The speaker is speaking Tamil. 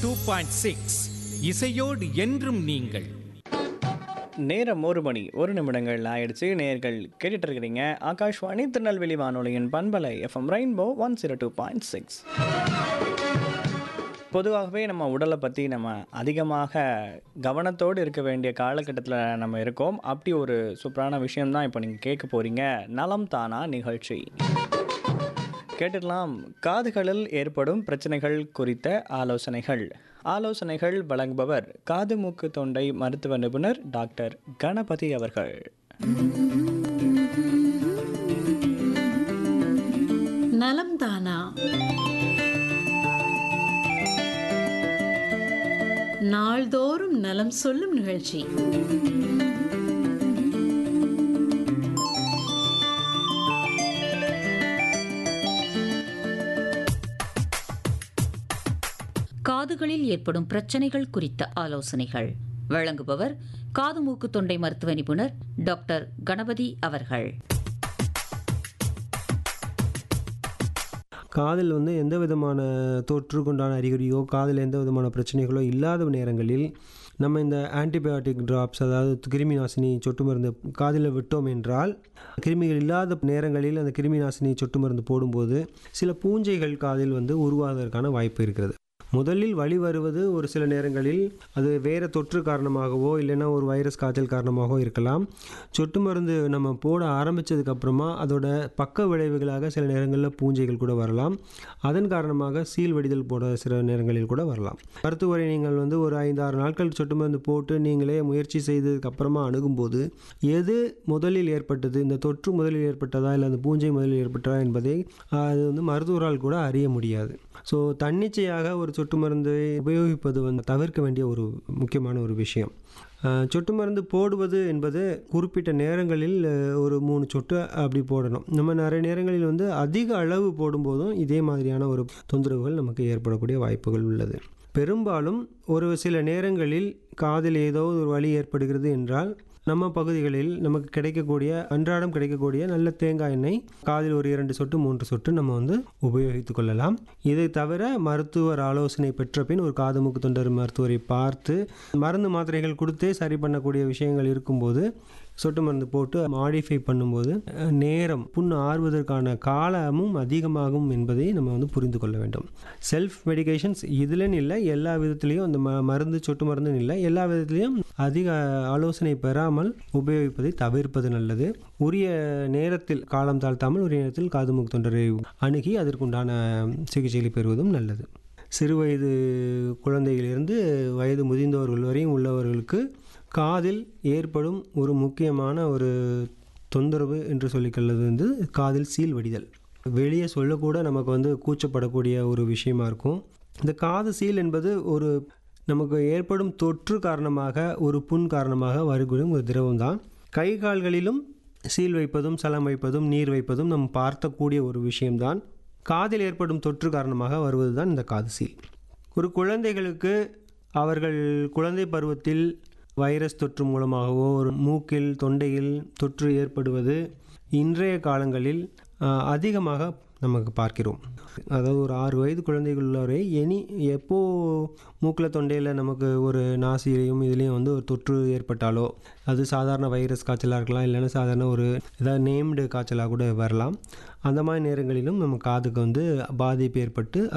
டூ பாயிண்ட் சிக்ஸ் இசையோடு என்றும் நீங்கள் நேரம் ஒரு மணி ஒரு நிமிடங்கள் ஆயிடுச்சு நேர்கள் கேட்டுட்டு இருக்கிறீங்க ஆகாஷ்வாணி திருநெல்வேலி வானொலியின் பண்பலை FM rainbow one zero two point six பொதுவாகவே நம்ம உடலை பற்றி நம்ம அதிகமாக கவனத்தோடு இருக்க வேண்டிய காலகட்டத்தில் நம்ம இருக்கோம் அப்படி ஒரு சூப்பரான விஷயம்தான் இப்போ நீங்கள் கேட்க போகிறீங்க நலம் தானா நிகழ்ச்சி கேட்டுடலாம் காதுகளில் ஏற்படும் பிரச்சனைகள் குறித்த ஆலோசனைகள் ஆலோசனைகள் வழங்குபவர் காது மூக்கு தொண்டை மருத்துவ நிபுணர் டாக்டர் கணபதி அவர்கள் நலம் தானா நாள்தோறும் நலம் சொல்லும் நிகழ்ச்சி காதுகளில் ஏற்படும் பிரச்சனைகள் குறித்த ஆலோசனைகள் வழங்குபவர் காது மூக்கு தொண்டை மருத்துவ நிபுணர் டாக்டர் கணபதி அவர்கள் காதில் வந்து எந்த விதமான தொற்றுக்குண்டான அறிகுறியோ காதில் எந்த விதமான பிரச்சனைகளோ இல்லாத நேரங்களில் நம்ம இந்த ஆன்டிபயோட்டிக் ட்ராப்ஸ் அதாவது கிருமி நாசினி சொட்டு மருந்து காதில் விட்டோம் என்றால் கிருமிகள் இல்லாத நேரங்களில் அந்த கிருமி நாசினி சொட்டு மருந்து போடும்போது சில பூஞ்சைகள் காதில் வந்து உருவாவதற்கான வாய்ப்பு இருக்கிறது முதலில் வழி வருவது ஒரு சில நேரங்களில் அது வேறு தொற்று காரணமாகவோ இல்லைன்னா ஒரு வைரஸ் காய்ச்சல் காரணமாகவோ இருக்கலாம் சொட்டு மருந்து நம்ம போட ஆரம்பித்ததுக்கு அப்புறமா அதோட பக்க விளைவுகளாக சில நேரங்களில் பூஞ்சைகள் கூட வரலாம் அதன் காரணமாக சீல் வடிதல் போட சில நேரங்களில் கூட வரலாம் மருத்துவரை நீங்கள் வந்து ஒரு ஐந்து ஆறு நாட்கள் சொட்டு மருந்து போட்டு நீங்களே முயற்சி செய்ததுக்கு அப்புறமா அணுகும்போது எது முதலில் ஏற்பட்டது இந்த தொற்று முதலில் ஏற்பட்டதா இல்லை அந்த பூஞ்சை முதலில் ஏற்பட்டதா என்பதை அது வந்து மருத்துவரால் கூட அறிய முடியாது ஸோ தன்னிச்சையாக ஒரு சொட்டு மருந்தை உபயோகிப்பது வந்து தவிர்க்க வேண்டிய ஒரு முக்கியமான ஒரு விஷயம் அஹ், சொட்டு மருந்து போடுவது என்பது குறிப்பிட்ட நேரங்களில் அஹ், ஒரு மூணு சொட்டு அப்படி போடணும் நம்ம நிறைய நேரங்களில் வந்து அதிக அளவு போடும்போதும் இதே மாதிரியான ஒரு தொந்தரவுகள் நமக்கு ஏற்படக்கூடிய வாய்ப்புகள் உள்ளது பெரும்பாலும் ஒரு சில நேரங்களில் காதில் ஏதோ ஒரு வலி ஏற்படுகிறது என்றால் நம்ம பகுதிகளில் நமக்கு கிடைக்கக்கூடிய அன்றாடம் கிடைக்கக்கூடிய நல்ல தேங்காய் எண்ணெய் காதில் ஒரு இரண்டு சொட்டு மூன்று சொட்டு நம்ம வந்து உபயோகித்து கொள்ளலாம் இதை தவிர மருத்துவர் ஆலோசனை பெற்ற பின் ஒரு காது மூக்கு தொண்டர் மருத்துவரை பார்த்து மருந்து மாத்திரைகள் கொடுத்தே சரி பண்ணக்கூடிய விஷயங்கள் இருக்கும்போது சொட்டு மருந்து போட்டு மாடிஃபை பண்ணும்போது அஹ், நேரம் புண் ஆறுவதற்கான காலமும் அதிகமாகும் என்பதை நம்ம வந்து புரிந்து கொள்ள வேண்டும் செல்ஃப் மெடிகேஷன்ஸ் இதுலன்னு இல்லை எல்லா விதத்துலேயும் அந்த ம மருந்து சொட்டு மருந்துன்னு இல்லை எல்லா விதத்துலேயும் அதிக ஆலோசனை பெறாமல் உபயோகிப்பதை தவிர்ப்பது நல்லது உரிய நேரத்தில் காலம் தாழ்த்தாமல் உரிய நேரத்தில் காது மூக்கு தொண்டரை அணுகி அதற்குண்டான சிகிச்சைகளை பெறுவதும் நல்லது சிறு வயது குழந்தையிலிருந்து வயது முதிர்ந்தவர்கள் வரையும் உள்ளவர்களுக்கு காதில் ஏற்படும் ஒரு முக்கியமான ஒரு தொந்தரவு என்று சொல்லிக்கொள்வது வந்து காதில் சீல் வடிதல் வெளியே சொல்லக்கூட நமக்கு வந்து கூச்சப்படக்கூடிய ஒரு விஷயமா இருக்கும் இந்த காது சீல் என்பது ஒரு நமக்கு ஏற்படும் தொற்று காரணமாக ஒரு புண் காரணமாக வரக்கூடிய ஒரு திரவம் தான் கை கால்களிலும் சீல் வைப்பதும் சலம் வைப்பதும் நீர் வைப்பதும் நம்ம பார்த்தக்கூடிய ஒரு விஷயம்தான் காதில் ஏற்படும் தொற்று காரணமாக வருவது தான் இந்த காது சீல் ஒரு குழந்தைகளுக்கு அவர்கள் குழந்தை பருவத்தில் வைரஸ் தொற்று மூலமாகவோ ஒரு மூக்கில் தொண்டையில் தொற்று ஏற்படுவது இன்றைய காலங்களில் ஆஹ், அதிகமாக நமக்கு பார்க்கிறோம் அதாவது ஒரு ஆறு வயது குழந்தைகள் உள்ளவரை எனி எப்போ மூக்கில் தொண்டையில் நமக்கு ஒரு நாசிலையும் இதுலேயும் வந்து ஒரு தொற்று ஏற்பட்டாலோ அது சாதாரண வைரஸ் காய்ச்சலாக இருக்கலாம் இல்லைன்னா சாதாரண ஒரு ஏதாவது நேம்டு காய்ச்சலாக கூட வரலாம் அந்த மாதிரி நேரங்களிலும் நம்ம காதுக்கு வந்து பாதிப்பு ஏற்பட்டு